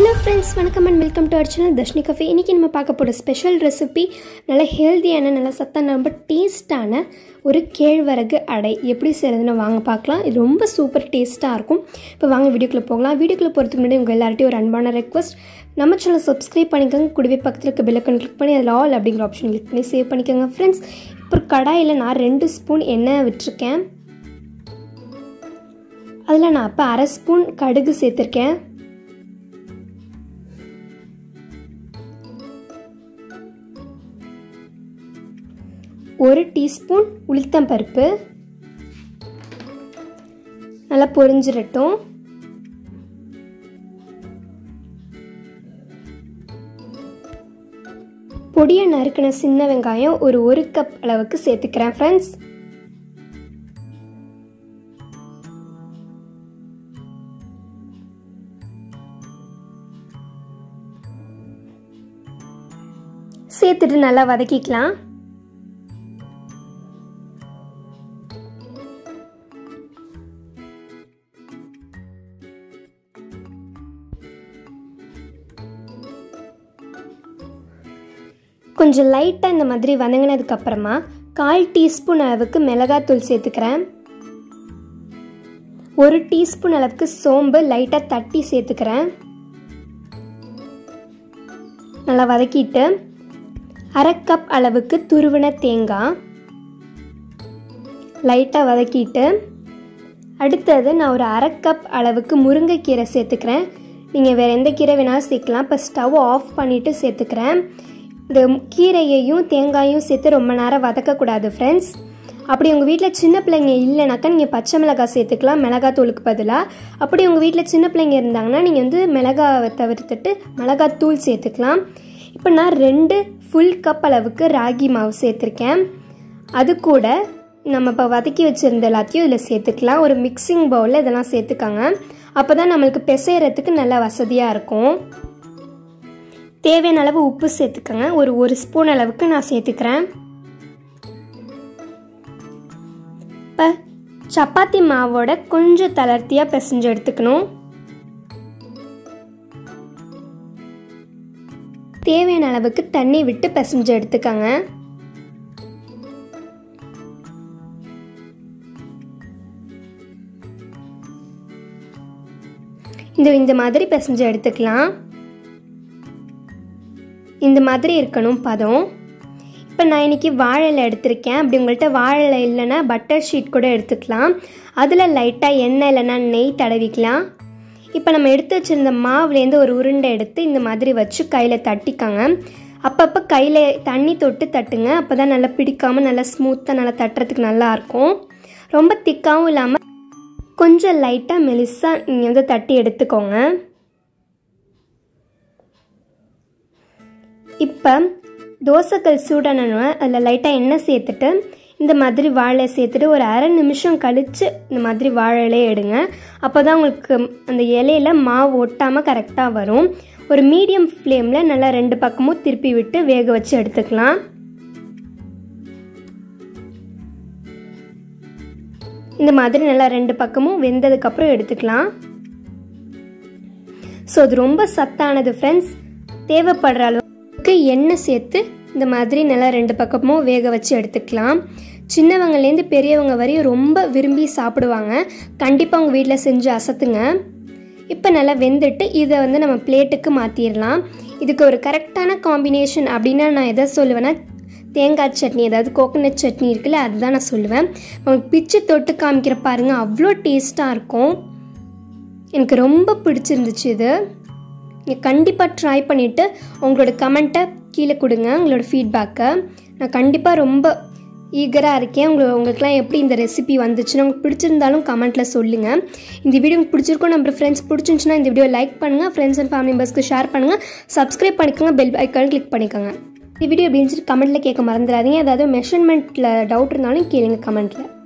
hello friends வணக்கம் and welcome to our channel Dharshini cafe இன்றைக்கி நம்ம பார்க்க போகிற ஸ்பெஷல் ரெசிபி நல்ல ஹெல்த்தியான நல்ல சத்தான ரொம்ப டேஸ்டான ஒரு கேழ்வரகு அடை எப்படி செய்கிறதுன்னு வாங்க பார்க்கலாம் இது ரொம்ப சூப்பர் டேஸ்ட்டாக இருக்கும் இப்போ வாங்க வீடியோக்குள்ளே போகலாம் வீடியோக்குள்ளே போகிறதுக்கு முன்னாடி உங்கள் எல்லார்ட்டையும் ஒரு அன்பான ரெக்வஸ்ட் நம்ம சேனல் சப்ஸ்கிரைப் பண்ணிக்கோங்க கூடவே பக்கத்தில் இருக்க பெல்லக்கன் கிளிக் பண்ணி அதில் ஆல் அப்படிங்கிற ஆப்ஷன் கிளிக் பண்ணி சேவ் பண்ணிக்கோங்க ஃப்ரெண்ட்ஸ் இப்போ ஒரு கடாயில் நான் ரெண்டு ஸ்பூன் எண்ணெய் விட்டுருக்கேன் அதில் நான் அப்போ அரை ஸ்பூன் கடுகு சேர்த்துருக்கேன் ஒரு டீஸ்பூன் உளுத்தம் பருப்பு நல்லா பொரிஞ்சிடட்டும் பொடியை நறுக்கின சின்ன வெங்காயம் ஒரு ஒரு கப் அளவுக்கு சேர்த்துக்கிறேன் ஃப்ரெண்ட்ஸ் சேர்த்துட்டு நல்லா வதக்கிக்கலாம் கொஞ்சம் லைட்டாக இந்த மாதிரி வதங்கினதுக்கப்புறமா கால் டீஸ்பூன் அளவுக்கு மிளகாத்தூள் சேர்த்துக்கிறேன் ஒரு டீஸ்பூன் அளவுக்கு சோம்பு லைட்டாக தட்டி சேர்த்துக்கிறேன் நல்லா வதக்கிட்டு அரை கப் அளவுக்கு துருவின தேங்காய் லைட்டாக வதக்கிட்டு அடுத்தது நான் ஒரு அரை கப் அளவுக்கு முருங்கைக்கீரை சேர்த்துக்கிறேன் நீங்கள் வேறு எந்த கீரை வேணாலும் சேர்க்கலாம் இப்போ ஸ்டவ் ஆஃப் பண்ணிவிட்டு சேர்த்துக்கிறேன் இந்த கீரையையும் தேங்காயும் சேர்த்து ரொம்ப நேரம் வதக்கக்கூடாது ஃப்ரெண்ட்ஸ் அப்படி உங்கள் வீட்டில் சின்ன பிள்ளைங்க இல்லைனாக்கா நீங்கள் பச்சை மிளகாய் சேர்த்துக்கலாம் மிளகாத்தூளுக்கு பதிலாக அப்படி உங்கள் வீட்டில் சின்ன பிள்ளைங்க இருந்தாங்கன்னா நீங்கள் வந்து மிளகாவை தவிர்த்துட்டு மிளகாத்தூள் சேர்த்துக்கலாம் இப்போ நான் ரெண்டு ஃபுல் கப் அளவுக்கு ராகி மாவு சேர்த்துருக்கேன் அது கூட நம்ம இப்போ வதக்கி வச்சுருந்த எல்லாத்தையும் இதில் சேர்த்துக்கலாம் ஒரு மிக்சிங் பவுலில் இதெல்லாம் சேர்த்துக்காங்க அப்போ தான் நம்மளுக்கு பிசைகிறதுக்கு நல்லா வசதியாக இருக்கும் தேவையான அளவு உப்பு சேர்த்துக்கோங்க ஒரு ஒரு ஸ்பூன் அளவுக்கு நான் சேர்த்துக்கிறேன் இப்போ சப்பாத்தி மாவோட கொஞ்சம் தளர்த்தியாக பிசைஞ்சு எடுத்துக்கணும் தேவையான அளவுக்கு தண்ணி விட்டு பிசைஞ்சு எடுத்துக்கோங்க இந்த இந்த மாதிரி பிசைஞ்சு எடுத்துக்கலாம் இந்த மாதிரி இருக்கணும் பதம் இப்போ நான் இன்றைக்கி வாழை எடுத்திருக்கேன் அப்படி உங்கள்கிட்ட வாழை இல்லைன்னா பட்டர் ஷீட் கூட எடுத்துக்கலாம் அதில் லைட்டாக எண்ணெய் இல்லைன்னா நெய் தடவிக்கலாம் இப்போ நம்ம எடுத்து வச்சுருந்த மாவுலேருந்து ஒரு உருண்டை எடுத்து இந்த மாதிரி வச்சு கையில் தட்டிக்காங்க அப்பப்போ கையில் தண்ணி தொட்டு தட்டுங்க அப்போ தான் நல்லா பிடிக்காமல் நல்லா ஸ்மூத்தாக நல்லா தட்டுறதுக்கு நல்லாயிருக்கும் ரொம்ப திக்காகவும் இல்லாமல் கொஞ்சம் லைட்டாக மெலிசாக நீங்கள் வந்து தட்டி எடுத்துக்கோங்க இப்போ தோசைக்கல் சூடானோன்னு அதில் லைட்டாக எண்ணெய் சேர்த்துட்டு இந்த மாதிரி வாழை சேர்த்துட்டு ஒரு அரை நிமிஷம் கழித்து இந்த மாதிரி வாழையிலே எடுங்க அப்போ தான் உங்களுக்கு அந்த இலையில மாவு ஒட்டாமல் கரெக்டாக வரும் ஒரு மீடியம் ஃப்ளேமில் நல்லா ரெண்டு பக்கமும் திருப்பி விட்டு வேக வச்சு எடுத்துக்கலாம் இந்த மாதிரி நல்லா ரெண்டு பக்கமும் வெந்ததுக்கப்புறம் எடுத்துக்கலாம் ஸோ அது ரொம்ப சத்தானது ஃப்ரெண்ட்ஸ் தேவைப்படுற அளவுக்கு எண்ணெய் சேர்த்து இந்த மாதிரி நல்லா ரெண்டு பக்கமும் வேக வச்சு எடுத்துக்கலாம் சின்னவங்கலேருந்து பெரியவங்க வரையும் ரொம்ப விரும்பி சாப்பிடுவாங்க கண்டிப்பாக உங்கள் வீட்டில் செஞ்சு அசத்துங்க இப்போ நல்லா வெந்துட்டு இதை வந்து நம்ம பிளேட்டுக்கு மாற்றிடலாம் இதுக்கு ஒரு கரெக்டான காம்பினேஷன் அப்படின்னா நான் எதை சொல்லுவேன்னா தேங்காய் சட்னி அதாவது கோகோனட் சட்னி இருக்குல்ல அதுதான் நான் சொல்லுவேன் உங்களுக்கு பிச்சு தொட்டு காமிக்கிற பாருங்கள் அவ்வளோ டேஸ்ட்டாக இருக்கும் எனக்கு ரொம்ப பிடிச்சிருந்துச்சு இது நீங்கள் கண்டிப்பாக ட்ரை பண்ணிவிட்டு உங்களோட கமெண்ட்டை கீழே கொடுங்க உங்களோட ஃபீட்பேக்கை நான் கண்டிப்பாக ரொம்ப ஈகராக இருக்கேன் உங்களை உங்களுக்குலாம் எப்படி இந்த ரெசிபி வந்துச்சுன்னு உங்களுக்கு பிடிச்சிருந்தாலும் கமெண்ட்டில் சொல்லுங்கள் இந்த வீடியோ உங்களுக்கு பிடிச்சிருக்கும் நம்ம ஃப்ரெண்ட்ஸ் பிடிச்சிருந்துச்சுன்னா இந்த வீடியோ லைக் பண்ணுங்கள் ஃப்ரெண்ட்ஸ் அண்ட் ஃபேமிலி மெம்பர்ஸ்க்கு ஷேர் பண்ணுங்கள் சப்ஸ்கிரைப் பண்ணிக்கோங்க பெல் ஐக்கான் கிளிக் பண்ணிக்கோங்க இந்த வீடியோ அப்படின்னு சொல்லி கமெண்ட்டில் கேட்க மறந்துடாதீங்க ஏதாவது மெஷர்மெண்ட்டில் டவுட் இருந்தாலும் கேளுங்க கமெண்ட்டில்